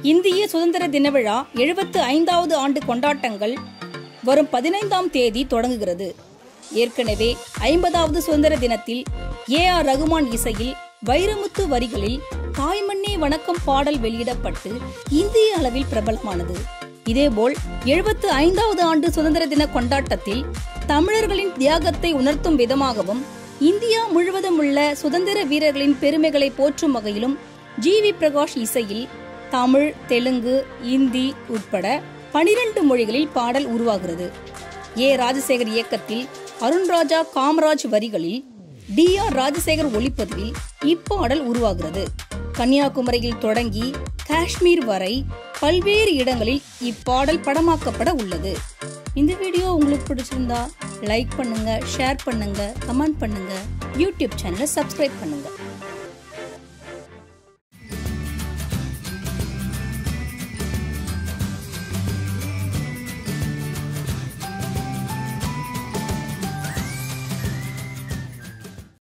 இந்திய சுதந்திர தின விழா எழுபத்து ஐந்தாவது ஆண்டு கொண்டாட்டங்கள் வரும் பதினைந்தாம் தேதி தொடங்குகிறது ஏற்கனவே ஐம்பதாவது சுதந்திர தினத்தில் ஏ ஆர் ரகுமான் இசையில் வைரமுத்து வரிகளில் தாய்மண்ணே வணக்கம் பாடல் வெளியிடப்பட்டு இந்திய அளவில் பிரபலமானது இதேபோல் எழுபத்து ஐந்தாவது ஆண்டு சுதந்திர தின கொண்டாட்டத்தில் தமிழர்களின் தியாகத்தை உணர்த்தும் விதமாகவும் இந்தியா முழுவதும் உள்ள சுதந்திர வீரர்களின் பெருமைகளை போற்றும் வகையிலும் ஜி வி பிரகாஷ் இசையில் தமிழ் தெலுங்கு இந்தி உட்பட பனிரெண்டு மொழிகளில் பாடல் உருவாகிறது ஏ ராஜசேகர் இயக்கத்தில் அருண்ராஜா காமராஜ் வரிகளில் டி ஆர் ராஜசேகர் ஒளிப்பதிவில் இப்பாடல் உருவாகிறது கன்னியாகுமரியில் தொடங்கி காஷ்மீர் வரை பல்வேறு இடங்களில் இப்பாடல் படமாக்கப்பட உள்ளது இந்த வீடியோ உங்களுக்கு பிடிச்சிருந்தா லைக் பண்ணுங்க ஷேர் பண்ணுங்க கமெண்ட் பண்ணுங்க யூடியூப் சேனலை சப்ஸ்கிரைப் பண்ணுங்க